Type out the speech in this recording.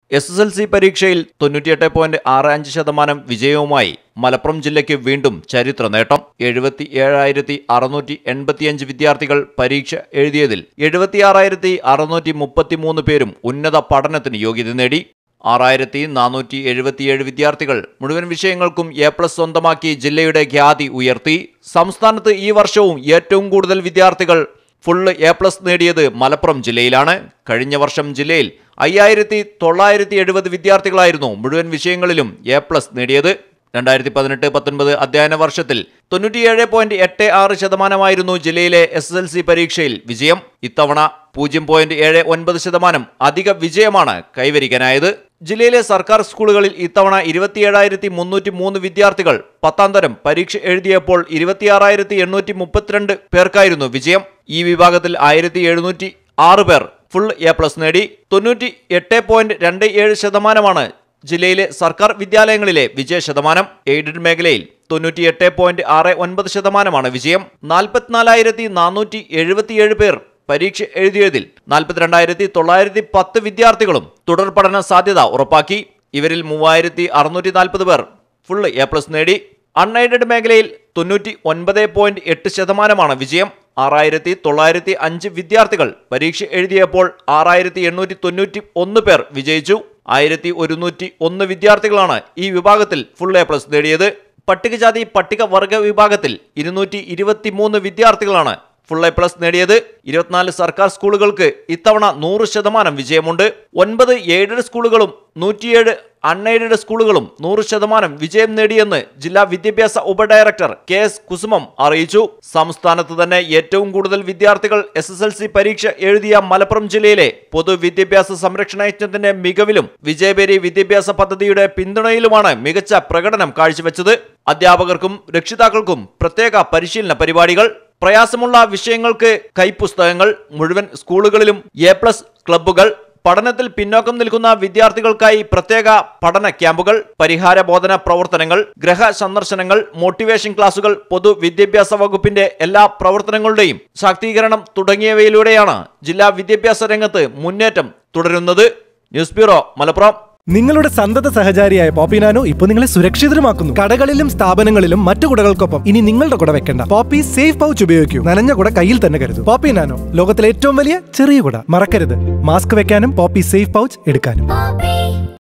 S S L C പരീക്ഷയിൽ തൊണ്ണൂറ്റിയെട്ട് point ആറ് അഞ്ച് ശതമാനം വിജയവുമായി മലപ്പുറം ജില്ലയ്ക്ക് വീണ്ടും ചരിത്ര നേട്ടം എഴുപത്തി ഏഴായിരത്തി അറുന്നൂറ്റി എൺപത്തിയഞ്ച് വിദ്യാർത്ഥികൾ പരീക്ഷ എഴുതിയതിൽ എഴുപത്തിയാറായിരത്തി അറുന്നൂറ്റി മുപ്പത്തിമൂന്ന് പേരും ഉന്നത പഠനത്തിന് യോഗ്യത നേടി ആറായിരത്തി നാനൂറ്റി എഴുപത്തിയേഴ് വിദ്യാർത്ഥികൾ മുഴുവൻ വിഷയങ്ങൾക്കും എ പ്ലസ് സ്വന്തമാക്കി ജില്ലയുടെ ഖ്യാതി ഉയർത്തി സംസ്ഥാനത്ത് ഈ വർഷവും ഏറ്റവും കൂടുതൽ വിദ്യാർത്ഥികൾ ഫുള്ള് എ പ്ലസ് നേടിയത് മലപ്പുറം ജില്ലയിലാണ് കഴിഞ്ഞ വർഷം ജില്ലയിൽ അയ്യായിരത്തി തൊള്ളായിരത്തി എഴുപത് വിദ്യാർത്ഥികളായിരുന്നു മുഴുവൻ വിഷയങ്ങളിലും എ പ്ലസ് നേടിയത് രണ്ടായിരത്തി പതിനെട്ട് പത്തൊൻപത് അധ്യയന വർഷത്തിൽ തൊണ്ണൂറ്റിയേഴ് പോയിന്റ് എട്ട് ആറ് ശതമാനമായിരുന്നു ജില്ലയിലെ എസ് എസ് എൽ സി പരീക്ഷയിൽ വിജയം ഇത്തവണ പൂജ്യം പോയിന്റ് ഏഴ് ഒൻപത് ശതമാനം അധിക വിജയമാണ് കൈവരിക്കാനായത് ജില്ലയിലെ സർക്കാർ സ്കൂളുകളിൽ ഇത്തവണ ഇരുപത്തിയേഴായിരത്തി മുന്നൂറ്റി മൂന്ന് വിദ്യാർത്ഥികൾ പത്താം തരം പരീക്ഷ എഴുതിയപ്പോൾ ഇരുപത്തിയാറായിരത്തി എണ്ണൂറ്റി മുപ്പത്തിരണ്ട് പേർക്കായിരുന്നു വിജയം ഈ വിഭാഗത്തിൽ ആയിരത്തി എഴുന്നൂറ്റി ആറ് പേർ ഫുൾ എ പ്ലസ് നേടി തൊണ്ണൂറ്റി എട്ട് പോയിന്റ് രണ്ട് ഏഴ് ശതമാനമാണ് ജില്ലയിലെ സർക്കാർ വിദ്യാലയങ്ങളിലെ വിജയ ശതമാനം എയ്ഡഡ് മേഖലയിൽ തൊണ്ണൂറ്റിയെട്ട് പോയിന്റ് ആറ് ഒൻപത് ശതമാനമാണ് വിജയം നാൽപ്പത്തിനാലായിരത്തി നാനൂറ്റി എഴുപത്തിയേഴ് പേർ പരീക്ഷ എഴുതിയതിൽ നാൽപ്പത്തിരണ്ടായിരത്തി തൊള്ളായിരത്തി പത്ത് വിദ്യാർത്ഥികളും തുടർ പഠന സാധ്യത ഉറപ്പാക്കി ഇവരിൽ മൂവായിരത്തി അറുന്നൂറ്റി നാൽപ്പത് പേർ ഫുൾ എ പ്ലസ് നേടി അൺഎയ്ഡഡ് മേഖലയിൽ തൊണ്ണൂറ്റി ഒൻപത് പോയിന്റ് എട്ട് ശതമാനമാണ് വിജയം ആറായിരത്തി തൊള്ളായിരത്തി അഞ്ച് വിദ്യാർത്ഥികൾ പരീക്ഷ എഴുതിയപ്പോൾ ആറായിരത്തി എണ്ണൂറ്റി തൊണ്ണൂറ്റി ഒന്ന് പേർ വിജയിച്ചു ആയിരത്തി ഒരുന്നൂറ്റി ഒന്ന് വിദ്യാർത്ഥികളാണ് ഈ വിഭാഗത്തിൽ ഫുൾ എ പ്ലസ് നേടിയത് പട്ടികജാതി പട്ടികവർഗ വിഭാഗത്തിൽ ഇരുന്നൂറ്റി ഇരുപത്തി മൂന്ന് വിദ്യാർത്ഥികളാണ് ഫുൾ എ പ്ലസ് നേടിയത് ഇരുപത്തിനാല് സർക്കാർ സ്കൂളുകൾക്ക് ഇത്തവണ നൂറ് ശതമാനം വിജയമുണ്ട് ഒൻപത് എയ്ഡഡ് സ്കൂളുകളും നൂറ്റിയേഴ് അൺഎയ്ഡഡ് സ്കൂളുകളും നൂറ് ശതമാനം വിജയം നേടിയെന്ന് ജില്ലാ വിദ്യാഭ്യാസ ഉപഡയറക്ടർ കെ എസ് കുസുമം അറിയിച്ചു സംസ്ഥാനത്ത് തന്നെ ഏറ്റവും കൂടുതൽ വിദ്യാർത്ഥികൾ എസ് എസ് എൽ സി പരീക്ഷ എഴുതിയ മലപ്പുറം ജില്ലയിലെ പൊതുവിദ്യാഭ്യാസ സംരക്ഷണ യജ്ഞത്തിന്റെ മികവിലും വിജയബേരി വിദ്യാഭ്യാസ പദ്ധതിയുടെ പിന്തുണയിലുമാണ് മികച്ച പ്രകടനം കാഴ്ചവെച്ചത് അധ്യാപകർക്കും രക്ഷിതാക്കൾക്കും പ്രത്യേക പരിശീലന പരിപാടികൾ പ്രയാസമുള്ള വിഷയങ്ങൾക്ക് കൈപ്പുസ്തകങ്ങൾ മുഴുവൻ സ്കൂളുകളിലും എ പ്ലസ് ക്ലബ്ബുകൾ പഠനത്തിൽ പിന്നോക്കം നിൽക്കുന്ന വിദ്യാർത്ഥികൾക്കായി പ്രത്യേക പഠന ക്യാമ്പുകൾ പരിഹാര ബോധന പ്രവർത്തനങ്ങൾ ഗ്രഹ സന്ദർശനങ്ങൾ മോട്ടിവേഷൻ ക്ലാസുകൾ പൊതുവിദ്യാഭ്യാസ വകുപ്പിന്റെ എല്ലാ പ്രവർത്തനങ്ങളുടെയും ശാക്തീകരണം തുടങ്ങിയവയിലൂടെയാണ് ജില്ലാ വിദ്യാഭ്യാസ രംഗത്ത് മുന്നേറ്റം തുടരുന്നത് ന്യൂസ് ബ്യൂറോ മലപ്പുറം നിങ്ങളുടെ സന്തത സഹചാരിയായ പോപ്പി നാനോ ഇപ്പൊ നിങ്ങളെ സുരക്ഷിതമാക്കുന്നു കടകളിലും സ്ഥാപനങ്ങളിലും മറ്റു കുടകൾക്കൊപ്പം ഇനി നിങ്ങളുടെ കുട വെക്കണ്ട പോപ്പി സേഫ് പൗച്ച് ഉപയോഗിക്കൂ നനഞ്ഞ കുട കയ്യിൽ തന്നെ കരുതൂ പോപ്പി നാനോ ലോകത്തിലെ ഏറ്റവും വലിയ ചെറിയ കുട മറക്കരുത് മാസ്ക് വെക്കാനും പോപ്പി സേഫ് പൗച്ച് എടുക്കാനും Poppy.